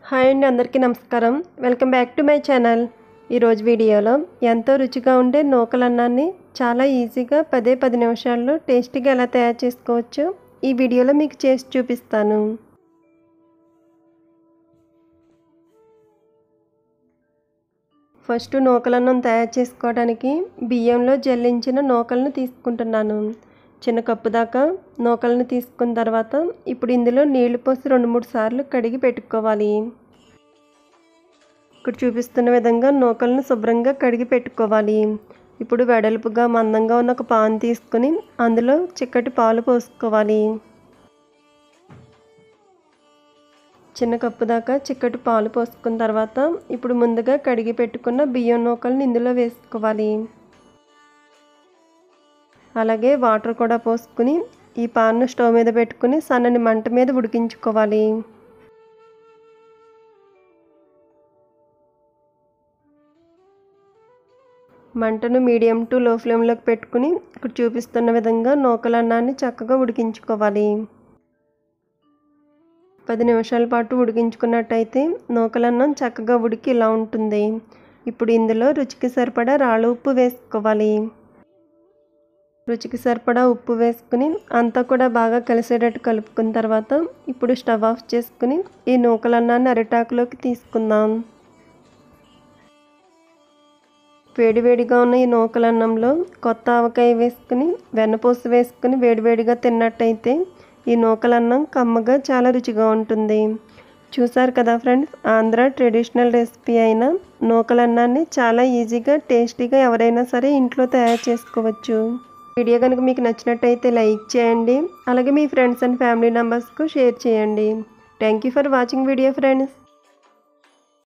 hi అండి అందరికీ నమస్కారం welcome back to my channel ఈరోజు వీడియోలో ఎంతో రుచిగా ఉండే నూకలన్నాన్ని చాలా ఈజీగా పదే పది నిమిషాల్లో టేస్టీగా ఎలా తయారు చేసుకోవచ్చో ఈ వీడియోలో మీకు చేసి చూపిస్తాను ఫస్ట్ నూకలన్నం తయారు చేసుకోవడానికి బియ్యంలో జల్లించిన నూకలను తీసుకుంటున్నాను చిన్న కప్పు దాకా నూకలను తీసుకున్న తర్వాత ఇప్పుడు ఇందులో నీళ్లు పోసి రెండు మూడు సార్లు కడిగి పెట్టుకోవాలి ఇక్కడ చూపిస్తున్న విధంగా నూకలను శుభ్రంగా కడిగి పెట్టుకోవాలి ఇప్పుడు వెడల్పుగా మందంగా ఉన్న ఒక పాన్ తీసుకుని అందులో చిక్కటి పాలు పోసుకోవాలి చిన్న కప్పు దాకా చిక్కటి పాలు పోసుకున్న తర్వాత ఇప్పుడు ముందుగా కడిగి పెట్టుకున్న బియ్యం నూకలను ఇందులో వేసుకోవాలి అలాగే వాటర్ కూడా పోసుకుని ఈ పాన్ను స్టవ్ మీద పెట్టుకుని సన్నని మంట మీద ఉడికించుకోవాలి మంటను మీడియం టు లో ఫ్లేమ్లోకి పెట్టుకుని ఇక్కడ చూపిస్తున్న విధంగా నూకలన్నాన్ని చక్కగా ఉడికించుకోవాలి పది నిమిషాల పాటు ఉడికించుకున్నట్టయితే నూకలన్నం చక్కగా ఉడికి ఇలా ఉంటుంది ఇప్పుడు ఇందులో రుచికి సరిపడా రాళ్ళ ఉప్పు వేసుకోవాలి రుచికి సరిపడా ఉప్పు వేసుకుని అంతా కూడా బాగా కలిసేటట్టు కలుపుకున్న తర్వాత ఇప్పుడు స్టవ్ ఆఫ్ చేసుకుని ఈ నూకలన్నాన్ని అరిటాకులోకి తీసుకుందాం వేడివేడిగా ఉన్న ఈ నూకలన్నంలో కొత్త ఆవకాయ వేసుకుని వెన్నపూస వేసుకుని వేడివేడిగా తిన్నట్టయితే ఈ నూకలన్నం కమ్మగా చాలా రుచిగా ఉంటుంది చూసారు కదా ఫ్రెండ్స్ ఆంధ్ర ట్రెడిషనల్ రెసిపీ అయిన నూకలన్నాన్ని చాలా ఈజీగా టేస్టీగా ఎవరైనా సరే ఇంట్లో తయారు చేసుకోవచ్చు వీడియో కనుక మీకు నచ్చినట్టయితే లైక్ చేయండి అలాగే మీ ఫ్రెండ్స్ అండ్ ఫ్యామిలీ మెంబర్స్కు షేర్ చేయండి thank you for watching video friends